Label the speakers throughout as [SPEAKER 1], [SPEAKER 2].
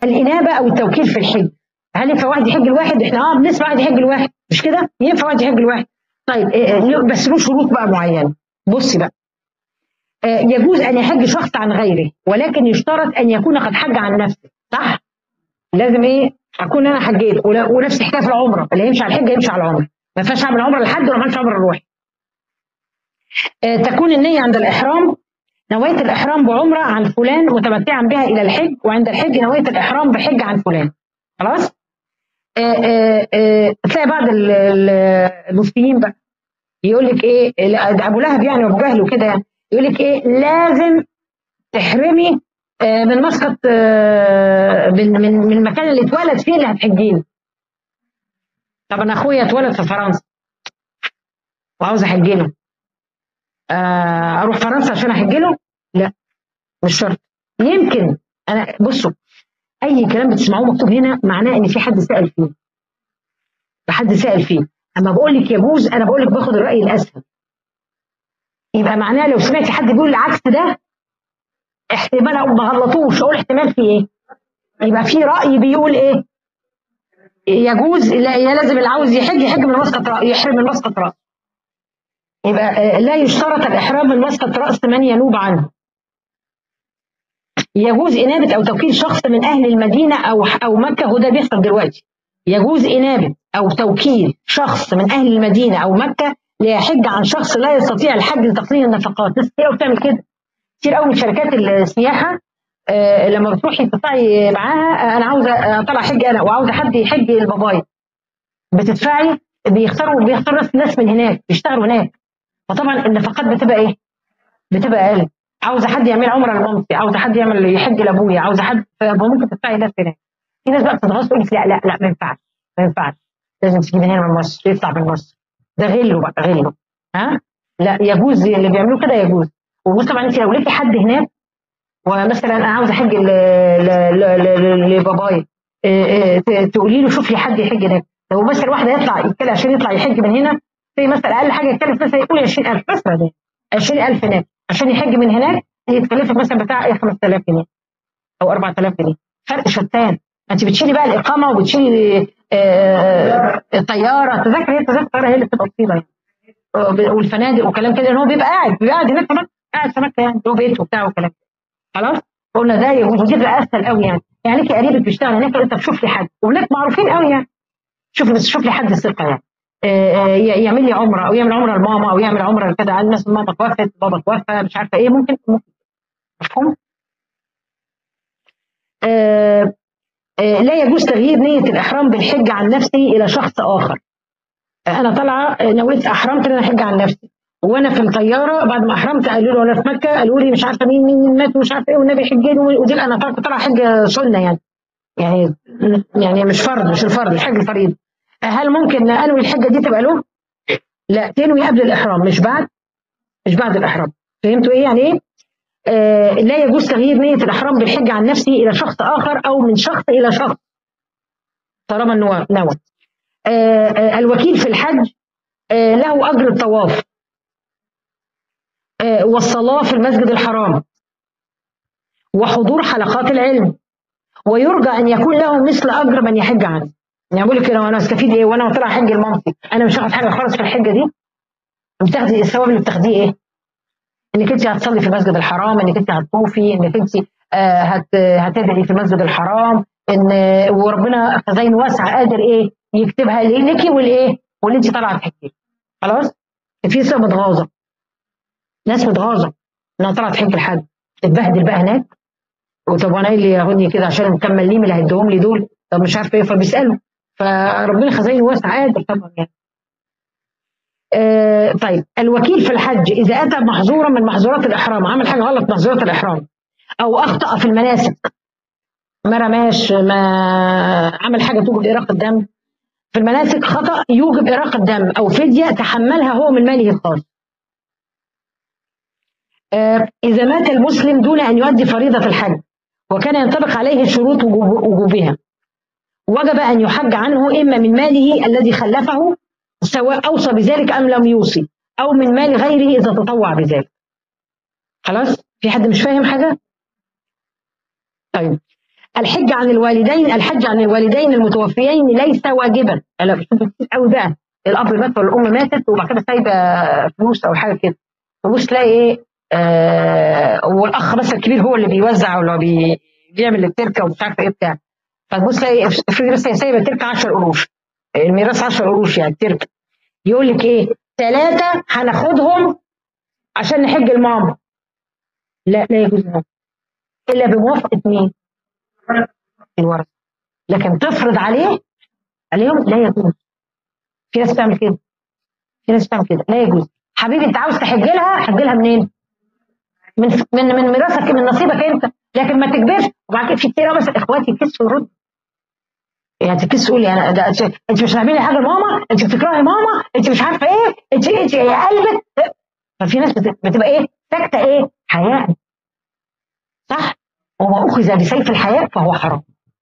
[SPEAKER 1] الانابه او التوكيل في الحج هل ينفع واحد يحج الواحد احنا اه بنسمع واحد يحج الواحد مش كده ينفع واحد يحج الواحد طيب إيه بس له شروط بقى معينه بصي بقى آه يجوز ان يحج شخص عن غيره ولكن يشترط ان يكون قد حج عن نفسه صح لازم ايه اكون انا حجيت ونفس الحكايه في العمره اللي يمشي على الحج يمشي على العمره ما ينفعش اعمل عمره لحد وما اعملش عمره لروحي آه تكون النيه عند الاحرام نويت الإحرام بعمرة عن فلان متمتعا بها إلى الحج وعند الحج نويت الإحرام بحج عن فلان خلاص تلاقي بعض المفتيين بقى يقول لك ايه ابو لهب يعني وابو جهل وكده يعني يقول لك ايه لازم تحرمي من مسقط من من من المكان اللي اتولد فيه اللي هتحجيه طب انا اخويا اتولد في فرنسا وعاوز احج له اروح فرنسا عشان احج له لا مش شرط يمكن انا بصوا اي كلام بتسمعوه مكتوب هنا معناه ان في حد سال فيه حد سال فيه اما بقول لك يجوز انا بقول لك باخد الراي الاسهل يبقى معناه لو سمعتي حد بيقول العكس ده احتمال او ما غلطوش اقول احتمال في ايه يبقى في راي بيقول ايه يجوز لا لازم اللي عاوز يحج يحج من مسقط راس يحرم من مسقط راس يبقى لا يشترط الإحرام من مسقط رأس من ينوب عنه يجوز إنابة أو توكيل شخص من أهل المدينة أو أو مكة وده بيحصل دلوقتي يجوز إنابة أو توكيل شخص من أهل المدينة أو مكة ليحج عن شخص لا يستطيع الحج لتقنين النفقات ناس كتير قوي بتعمل كده كتير قوي من شركات السياحة آه لما بتروحي تطلعي معاها أنا عاوزة أطلع حج أنا وعاوزة حد يحج لبابايا بتدفعي بيختاروا بيختاروا ناس ناس من هناك بيشتغلوا هناك فطبعا النفقات بتبقى ايه؟ بتبقى اقل عاوزه حد يعمل عمره لمامتي عاوزه حد يعمل يحج لابويا عاوزه حد فممكن تدفعي ناس هناك في ناس بقى بتتغاظ تقول لك لا لا لا ما ينفعش ما ينفعش لازم تجيب هنا من مصر يطلع من مصر ده غله بقى غله ها لا يجوز اللي بيعملوه كده يجوز وبص طبعا انت لو لقيتي حد هناك ومثلا انا عاوزه احج لبابايا تقولي له شوف لي حد يحج هناك لو مثلا واحده يطلع يتكلم عشان يطلع يحج من هنا في مثلا اقل حاجه يتكلف مثلا يقول 20000 مثلا 20000 هناك عشان يحج من هناك يتكلفك مثلا بتاع ايه 5000 جنيه او 4000 جنيه فرق شتان انت بتشيلي بقى الاقامه وبتشيلي الطياره تذاكر هي التذاكر هي اللي بتبقى بسيطه يعني والفنادق وكلام كده ان هو بيبقى قاعد بيبقى قاعد هناك كمان قاعد في مكه يعني له بيت وبتاع وكلام خلاص قلنا ده يجوز ودي بقى اسهل قوي يعني يعني ليكي قريبك بيشتغل هناك انت بتشوف لي حد وهناك معروفين قوي يعني شوف بس شوف لي حد ثقه يعني يعمل لي عمره او يعمل عمره لماما او يعمل عمره لكذا عند مثلا ماما توفت بابا توفى مش عارفه ايه ممكن ممكن مفهوم؟ آه آه لا يجوز تغيير نية الإحرام بالحج عن نفسي إلى شخص آخر. آه أنا طالعة نويت أحرمت إن أنا أحج عن نفسي. وأنا في الطيارة بعد ما أحرمت قالوا لي وأنا في مكة قالوا لي مش عارفة مين مين مات ومش عارفة إيه والنبي حجين ودي أنا طالعة حج سنة يعني. يعني يعني مش فرض مش الفرض الحج الفريض. هل ممكن انوي الحجه دي تبقى له؟ لا تنوي قبل الاحرام مش بعد مش بعد الاحرام فهمتوا ايه يعني ايه؟ آه لا يجوز تغيير نيه الاحرام بالحج عن نفسه الى شخص اخر او من شخص الى شخص طالما انه نوى آه آه الوكيل في الحج آه له اجر الطواف آه والصلاه في المسجد الحرام وحضور حلقات العلم ويرجى ان يكون له مثل اجر من يحج عنه يعني بقول لك لو انا استفيد ايه وانا طلع حج لمامتي انا مش هاخد حاجه خالص في الحجه دي بتاخدي الثواب اللي بتاخديه ايه؟ انك انت هتصلي في المسجد الحرام انك انت هتطوفي انك انت آه هت هتدعي في المسجد الحرام ان وربنا خزين واسع قادر ايه يكتبها لك والايه واللي انت طالعه تحجي خلاص في ناس متغاظه ناس متغاظه انها طالعه تحج الحج تتبهدل بقى هناك وطب وانا ايه اللي ياخدني كده عشان مكمل ليه من اللي هيديهم لي دول طب مش عارفه ايه فبيسالوا فربنا خزين واسع قادر طبعا يعني آه طيب الوكيل في الحج اذا اتى محظورا من محظورات الاحرام عمل حاجه غلط محظورات الاحرام او اخطا في المناسك ما رماش ما عمل حاجه توجب اراقه الدم في المناسك خطا يوجب اراقه الدم او فديه تحملها هو من ماله الخاص آه اذا مات المسلم دون ان يؤدي فريضه الحج وكان ينطبق عليه شروط وجوبها وجب ان يحج عنه اما من ماله الذي خلفه سواء اوصى بذلك ام لم يوصي او من مال غيره اذا تطوع بذلك خلاص في حد مش فاهم حاجه طيب الحج عن الوالدين الحج عن الوالدين المتوفيين ليس واجبا انا بشوف كتير قوي بقى الاب مات ولا الام ماتت وبعد كده سايبه فلوس او حاجه كده تبص تلاقي ايه آه والاخ بس الكبير هو اللي بيوزع ولا بي بيعمل التركه ومش عارفه ايه بتاع فتبص تلاقي افرض بس هي سايبه التركه 10 قروش الميراث 10 قروش يعني التركه يقول لك ايه ثلاثه هناخدهم عشان نحج الماما لا لا يجوز هذا الا بموافقه مين؟ الورثه لكن تفرض عليه عليهم لا يجوز في ناس بتعمل كده في ناس بتعمل كده لا يجوز حبيبي انت عاوز تحج لها حج لها منين؟ من من من ميراثك من نصيبك انت لكن ما تكبرش وبعد كده في كتير بس اخواتي يكسوا يرد يعني تكس تقول انا ده انت مش هتعملي حاجه لماما انت بتكرهي ماما انت مش عارفه ايه انت انت يا قلبك ففي ناس بتبقى ايه ساكته ايه حياء صح وما اخذ بسيف الحياء فهو حرام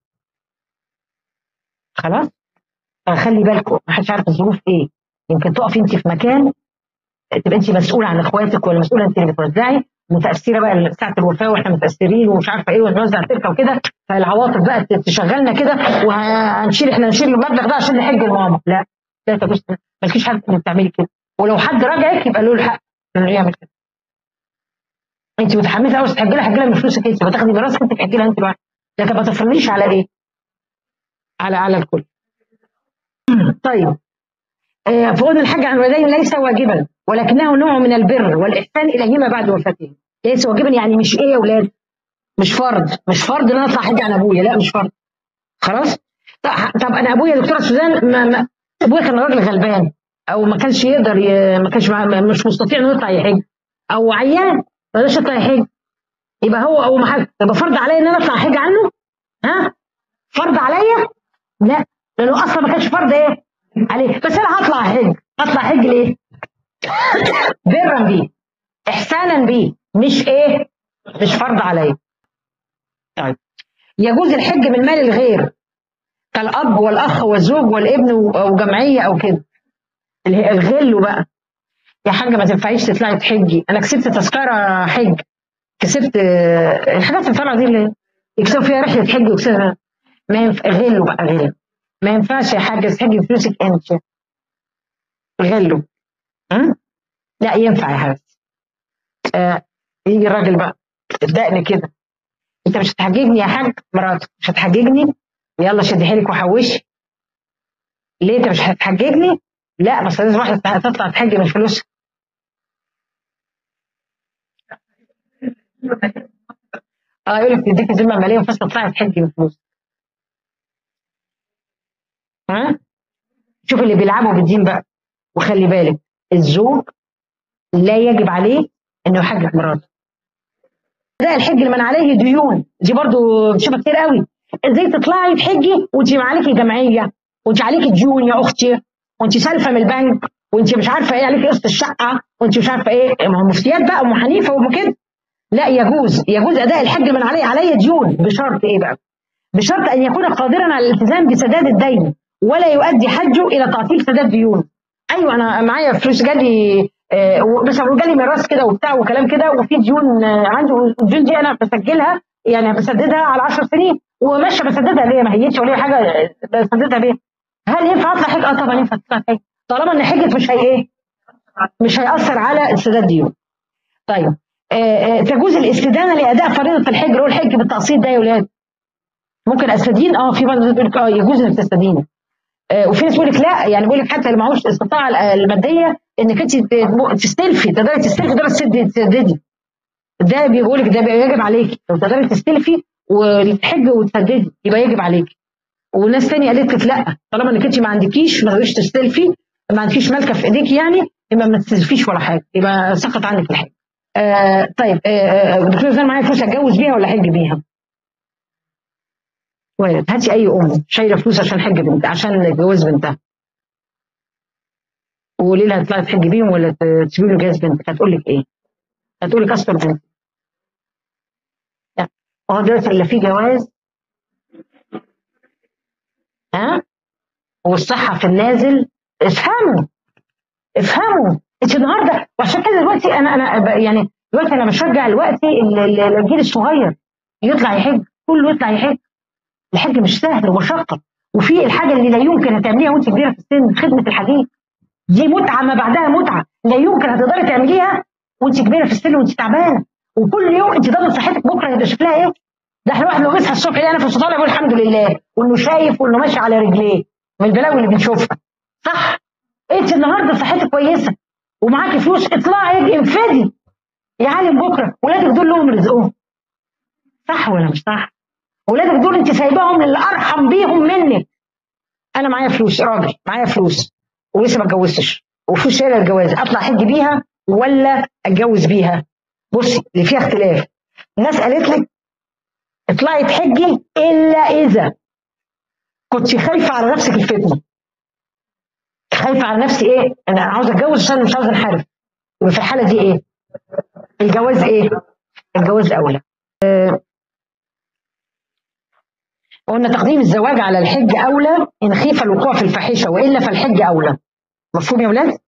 [SPEAKER 1] خلاص فخلي بالكم ما حدش عارف الظروف ايه يمكن تقفي انت في مكان تبقى انت مسؤوله عن اخواتك ولا مسؤوله انت اللي بتوزعي متاثره بقى ساعه الوفاه واحنا متاثرين ومش عارفه ايه ونوزع تركه وكده فالعواطف بقى تشغلنا كده وهنشيل احنا نشيل المبلغ ده عشان نحج لماما لا لا تجوز مالكيش حد انك تعملي كده ولو حد راجعك يبقى له الحق انه يعمل كده انت متحمسه عاوز تحجي لها حجي لها من فلوسك انت بتاخدي براسك انت تحجي لها انت لوحدك لكن ما تفرضيش على ايه؟ على على الكل طيب آه فقلنا الحج عن الوالدين ليس واجبا ولكنه نوع من البر والإحسان إليهما بعد وفاتهم ليس واجبا يعني مش إيه يا أولاد مش فرض مش فرض إن أنا أطلع حج عن أبويا لا مش فرض خلاص طب أنا أبويا دكتورة سوزان ما ما أبويا كان راجل غلبان أو ما كانش يقدر ي... ما كانش مش مستطيع إنه يطلع يحج أو عيان ما يقدرش يطلع يحج يبقى هو أو محل يبقى فرض عليا إن أنا أطلع حج عنه ها فرض عليا لا لأنه أصلا ما كانش فرض إيه عليه بس أنا هطلع حج هطلع حج ليه؟ برا بيه احسانا بيه مش ايه مش فرض عليه طيب يجوز الحج من مال الغير كالاب والاخ والزوج والابن وجمعيه او كده اللي هي الغل بقى يا حاجه ما تنفعيش تطلعي تحجي انا كسبت تذكره حج كسبت الحاجات اللي طالعه دي اللي يكسبوا فيها رحله حج وكسبها ما ينفع غلوا بقى غلوا ما ينفعش يا حاجه تحجي بفلوسك انت غلوا لا ينفع يا حبيبتي آه يجي الراجل بقى ابدأني كده انت مش هتحججني يا حاج مراتك مش هتحججني يلا شدي حيلك وحوشي ليه انت مش هتحججني لا بس لازم واحده تطلع تحج من فلوسها اه يقول لك تديك ذمه ماليه وفاس تطلعي تحجي من فلوسك ها شوف اللي بيلعبوا بالدين بقى وخلي بالك الزوج لا يجب عليه انه يحجج مراته ده الحج اللي من عليه ديون دي برضو بتشوفها كتير قوي ازاي تطلعي تحجي وانت عليكي جمعيه وانت عليكي ديون يا اختي وانت سالفه من البنك وانت مش عارفه ايه عليكي قسط الشقه وانت مش عارفه ايه ما هو مفتيات بقى ام حنيفه وام كده لا يجوز يجوز اداء الحج من عليه علي ديون بشرط ايه بقى؟ بشرط ان يكون قادرا على الالتزام بسداد الدين ولا يؤدي حجه الى تعطيل سداد ديون ايوه انا معايا فلوس جالي آه بس جالي ميراث كده وبتاع وكلام كده وفي ديون آه عندي والديون دي انا بسجلها يعني بسددها على 10 سنين وماشيه بسددها ليه ما هيتش ولا حاجه بسددها بيها هل ينفع اطلع حج؟ اه طبعا ينفع تطلع حج طالما ان حجه مش هي ايه؟ مش هيأثر على سداد ديون. طيب آه تجوز الاستدانه لاداء فريضه الحج اللي هو الحج بالتقسيط ده يا ولاد. ممكن استدين اه في بعض بيقول لك اه يجوز انك تستدين. آه وفي ناس بيقول لك لا يعني بيقول لك حتى اللي معهوش الاستطاعه الماديه انك انت تستلفي تقدري تستلفي تقدري تسددي ده بيقول لك ده يجب عليك لو تقدري تستلفي وتحج وتسددي يبقى يجب عليك وناس تانية قالت لك لا طالما انك انت ما عندكيش ما تقدريش تستلفي ما عندكيش مالكه في ايديك يعني يبقى ما تستلفيش ولا حاجه يبقى سقط عنك الحج آه طيب آه دكتور زين معايا فلوس اتجوز بيها ولا احج بيها؟ وارد هاتي اي ام شايله فلوس عشان حج بنت عشان جواز بنتها وقولي لها تطلعي تحج بيهم ولا تسيبي له جواز بنتك هتقول لك ايه؟ هتقول لك استر بنت هو دلوقتي لا في جواز ها والصحه في النازل افهموا افهموا انت النهارده وعشان كده دلوقتي انا انا يعني دلوقتي انا بشجع دلوقتي الجيل الصغير يطلع يحج كله يطلع يحج الحج مش سهل ومشقه وفي الحاجه اللي لا يمكن هتعمليها وانت كبيره في السن خدمه الحديث دي متعه ما بعدها متعه لا يمكن هتقدري تعمليها وانت كبيره في السن وانت تعبانه وكل يوم انت ضامن صحتك بكره هيبقى شكلها ايه؟ ده احنا واحد لو بيصحى الصبح يلاقي نفسه طالع يقول الحمد لله وانه شايف وانه ماشي على رجليه من البلاوي اللي بنشوفها صح؟ انت النهارده صحتك كويسه ومعاكي فلوس اطلعي انفدي يا عالم بكره ولادك دول لهم رزقهم صح ولا مش صح؟ ولادك دول انت سايباهم للي ارحم بيهم منك انا معايا فلوس راجل معايا فلوس ولسه ما اتجوزتش وفلوس شايله الجواز اطلع احج بيها ولا اتجوز بيها بصي اللي فيها اختلاف الناس قالت لك اطلعي تحجي الا اذا كنت خايفه على نفسك الفتنه خايفه على نفسي ايه انا عاوز اتجوز عشان مش عاوز انحرف يبقى في الحاله دي ايه الجواز ايه الجواز اولى آه، قلنا تقديم الزواج على الحج اولى ان خيف الوقوع في الفاحشه والا فالحج اولى مفهوم يا اولاد